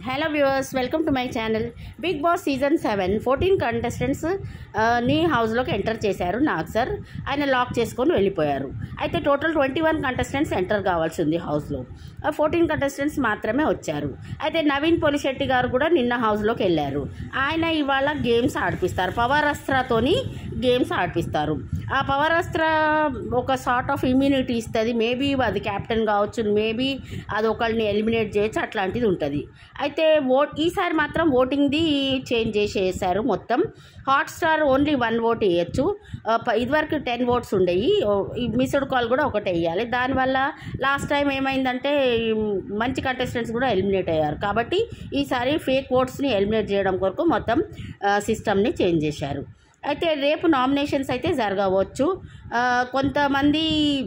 hello viewers welcome to my channel Bigg Boss season seven fourteen contestants నీ హౌస్లోకి enter చేశారు Nag sir ఆయన lock చేసుకొని వెళ్ళిపోయారు అయితే total twenty one contestants enter కావాల్సి ఉంది హౌస్లో ఫోర్టీన్ కంటెస్టెంట్స్ మాత్రమే వచ్చారు అయితే నవీన్ పోలిశెట్టి గారు కూడా నిన్న హౌస్లోకి వెళ్ళారు ఆయన ఇవాళ గేమ్స్ ఆడిపిస్తారు పవర్ అస్త్రతోని గేమ్స్ ఆడిపిస్తారు ఆ పవర్ అస్త్ర ఒక సార్ట్ ఆఫ్ ఇమ్యూనిటీ ఇస్తుంది మేబీ అది క్యాప్టెన్ కావచ్చు మేబీ అది ఒకళ్ళని ఎలిమినేట్ చేయొచ్చు అట్లాంటిది ఉంటుంది అయితే ఓట్ ఈసారి మాత్రం ఓటింగ్ది చేంజ్ చేసేసారు మొత్తం హాట్స్టార్ ఓన్లీ వన్ ఓట్ వేయచ్చు ఆ, ప- ఇదివరకు టెన్ ఓట్స్ ఉండేవి ఈ మిస్డ్ కాల్ కూడా ఒకటి వేయాలి దానివల్ల లాస్ట్ టైం ఏమైందంటే ఈ మంచి కంటెస్టెంట్స్ కూడా ఎలిమినేట్ అయ్యారు కాబట్టి ఈసారి ఫేక్ ఓట్స్ని ఎలిమినేట్ చేయడం కొరకు మొత్తం సిస్టమ్ని చేంజ్ చేశారు అయితే రేపు నామినేషన్స్ అయితే జరగవచ్చు ఆ, కొంతమంది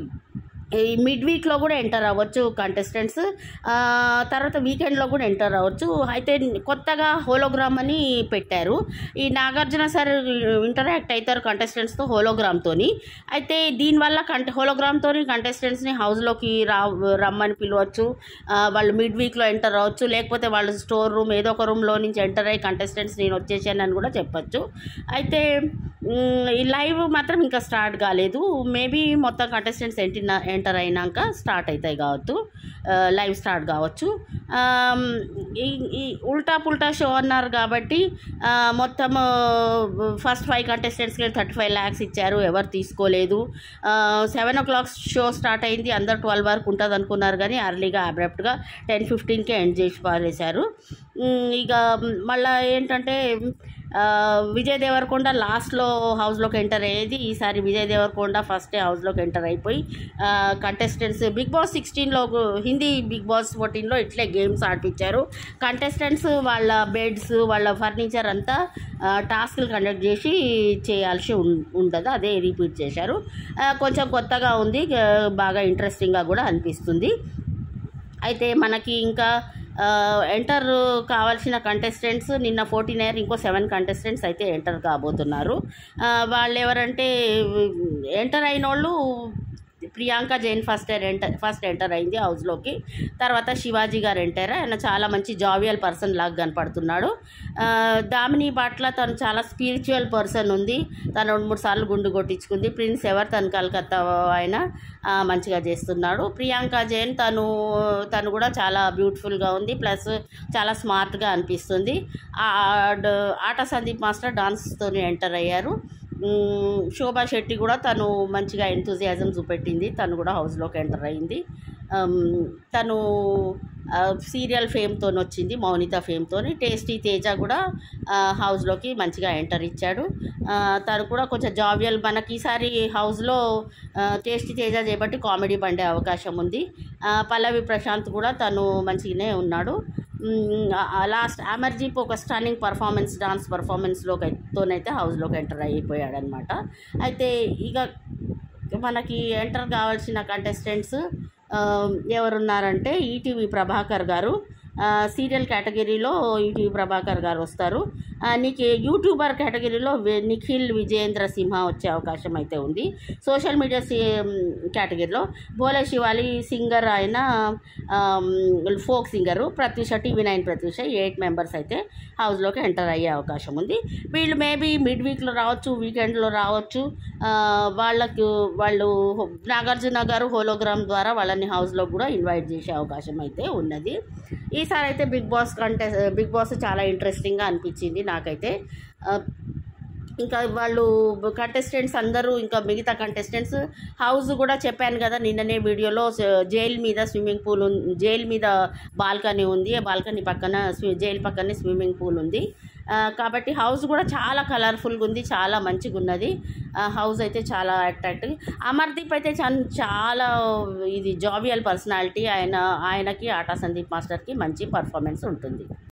ఈ మిడ్ వీక్లో కూడా ఎంటర్ అవ్వచ్చు కంటెస్టెంట్స్ తర్వాత వీకెండ్లో కూడా ఎంటర్ అవ్వచ్చు అయితే కొత్తగా హోలోగ్రామ్ అని పెట్టారు ఈ నాగార్జున సార్ ఇంటరాక్ట్ అవుతారు కంటెస్టెంట్స్తో హోలోగ్రామ్తోని అయితే దీనివల్ల కంట హోలోగ్రామ్తో కంటెస్టెంట్స్ని హౌస్లోకి రా రమ్మని పిలవచ్చు ఆ, వాళ్ళు మిడ్ వీక్లో ఎంటర్ అవ్వచ్చు లేకపోతే వాళ్ళు స్టోర్ రూమ్ ఏదో ఒక రూమ్లో నుంచి ఎంటర్ అయ్యి కంటెస్టెంట్స్ నేను వచ్చేసాను అని కూడా చెప్పచ్చు అయితే మ్, ఈ లైవ్ మాత్రం ఇంకా స్టార్ట్ కాలేదు మేబీ మొత్తం కంటెస్టెంట్స్ ఎంటిన ఎంటర్ అయినాక స్టార్ట్ అవుతాయి కావచ్చు ఆ, లైవ్ స్టార్ట్ కావచ్చు ఆమ్, ఈ ఈ ఉల్టా పుల్టా షో అన్నారు కాబట్టి ఆ, మొత్తం ఫస్ట్ ఫైవ్ కంటెస్టెంట్స్కి థర్టీ ఫైవ్ ల్యాక్స్ ఇచ్చారు ఎవరు తీసుకోలేదు seven o'clock show start అయింది అందరు ట్వెల్వ్ వరకు ఉంటుంది అనుకున్నారు కానీ అర్లీగా అబ్రప్ట్గా టెన్ ఫిఫ్టీన్కే ఎండ్ చేసి పారేశారు మ్, ఇక మళ్ళీ ఏంటంటే ఆ, విజయ్ దేవరకొండ లాస్ట్లో హౌస్లోకి ఎంటర్ అయ్యేది ఈసారి విజయ్ దేవరకొండ ఫస్టే హౌస్లోకి ఎంటర్ అయిపోయి కంటెస్టెంట్స్ బిగ్ బాస్ సిక్స్టీన్లో హిందీ బిగ్ బాస్ ఫోర్టీన్లో ఇట్లే గేమ్స్ ఆడిపించారు కంటెస్టెంట్స్ వాళ్ళ బెడ్స్ వాళ్ళ ఫర్నిచర్ అంతా టాస్క్లు కండక్ట్ చేసి చేయాల్సి ఉం- ఉండదు అదే రిపీట్ చేశారు ఆ, కొంచెం కొత్తగా ఉంది ఆ, బాగా ఇంట్రెస్టింగ్గా కూడా అనిపిస్తుంది అయితే మనకి ఇంకా ఆ, ఎంటర్ కావాల్సిన కంటెస్టెంట్స్ నిన్న ఫోర్టీన్ అయ్యారు ఇంకో సెవెన్ కంటెస్టెంట్స్ అయితే ఎంటర్ కాబోతున్నారు ఆ, వాళ్ళు ఎవరంటే ఎంటర్ అయిన వాళ్ళు Priyanka Jain first enter first enter అయింది హౌస్లోకి తర్వాత శివాజీ గారు ఎంటర్ ఆయన చాలా మంచి జావియల్ పర్సన్ లాగా కనపడుతున్నాడు ఆ, దామిని పట్ల తను చాలా స్పిరిచువల్ పర్సన్ ఉంది తను రెండు మూడు సార్లు గుండు కొట్టించుకుంది ప్రిన్స్ ఎవర్ తను కలకత్తా ఆయన ఆ, మంచిగా చేస్తున్నాడు ప్రియాంక జైన్ తను తను కూడా చాలా బ్యూటిఫుల్గా ఉంది ప్లస్ చాలా స్మార్ట్గా అనిపిస్తుంది ఆ, డ- ఆట సందీప్ మాస్టర్ డాన్స్తో ఎంటర్ అయ్యారు మ్, శోభా శెట్టి కూడా తను మంచిగా ఎంతూజియాజం చూపెట్టింది తను కూడా హౌస్లోకి ఎంటర్ అయింది అమ్, తను ఆ, సీరియల్ ఫేమ్తో వచ్చింది మౌనిత ఫేమ్తో టేస్టీ తేజ కూడా ఆ, హౌస్లోకి మంచిగా ఎంటర్ ఇచ్చాడు ఆ, తను కూడా కొంచెం జావియల్ మనకి ఈసారి హౌస్లో ఆ, టేస్టీ తేజ చేపట్టి కామెడీ పండే అవకాశం ఉంది ఆ, పల్లవి ప్రశాంత్ కూడా తను మంచిగానే ఉన్నాడు లాస్ట్ అమర్జీప్ ఒక స్టన్నింగ్ పర్ఫార్మెన్స్ డాన్స్ పర్ఫార్మెన్స్లోకి తోనైతే హౌస్లోకి ఎంటర్ అయిపోయాడు అనమాట అయితే ఇక మనకి ఎంటర్ కావాల్సిన కంటెస్టెంట్స్ ఎవరున్నారంటే ఈటీవీ ప్రభాకర్ గారు ఆ, సీరియల్ కేటగిరీలో ఈటీవీ ప్రభాకర్ గారు వస్తారు ఆ, నీకు యూట్యూబర్ కేటగిరీలో వి- నిఖిల్ విజయేంద్ర సింహ వచ్చే అవకాశం అయితే ఉంది సోషల్ మీడియా సి కేటగిరీలో భోలే శివాలి సింగర్ ఆయన um, folk singer Pratyusha TV nine Pratyusha eight members అయితే హౌస్లోకి ఎంటర్ అయ్యే అవకాశం ఉంది వీళ్ళు మేబీ మిడ్ వీక్లో రావచ్చు వీకెండ్లో రావచ్చు ఆ, వాళ్ళకు వాళ్ళు నాగార్జున గారు హోలోగ్రామ్ ద్వారా వాళ్ళని హౌస్లో కూడా ఇన్వైట్ చేసే అవకాశం అయితే ఉన్నది ఈసారి అయితే బిగ్ బాస్ కంటే బిగ్ బాస్ చాలా ఇంట్రెస్టింగ్గా అనిపించింది నాకైతే ఆ, ఇంకా వాళ్ళు కంటెస్టెంట్స్ అందరూ ఇంకా మిగతా కంటెస్టెంట్స్ హౌస్ కూడా చెప్పాను కదా నిన్ననే వీడియోలో స- జైల్ మీద స్విమ్మింగ్ పూల్ ఉం- జైల్ మీద బాల్కనీ ఉంది ఆ బాల్కనీ పక్కన స్వి- జైల్ పక్కనే స్విమ్మింగ్ పూల్ ఉంది ఆ, కాబట్టి హౌస్ కూడా చాలా కలర్ఫుల్గా ఉంది చాలా మంచిగా ఉన్నది ఆ, హౌస్ అయితే చాలా అట్రాక్ట్ అమర్దీప్ అయితే చన్- చాలా ఇది జావియల్ పర్సనాలిటీ ఆయన ఆయనకి ఆటా సందీప్ మాస్టర్కి మంచి పర్ఫార్మెన్స్ ఉంటుంది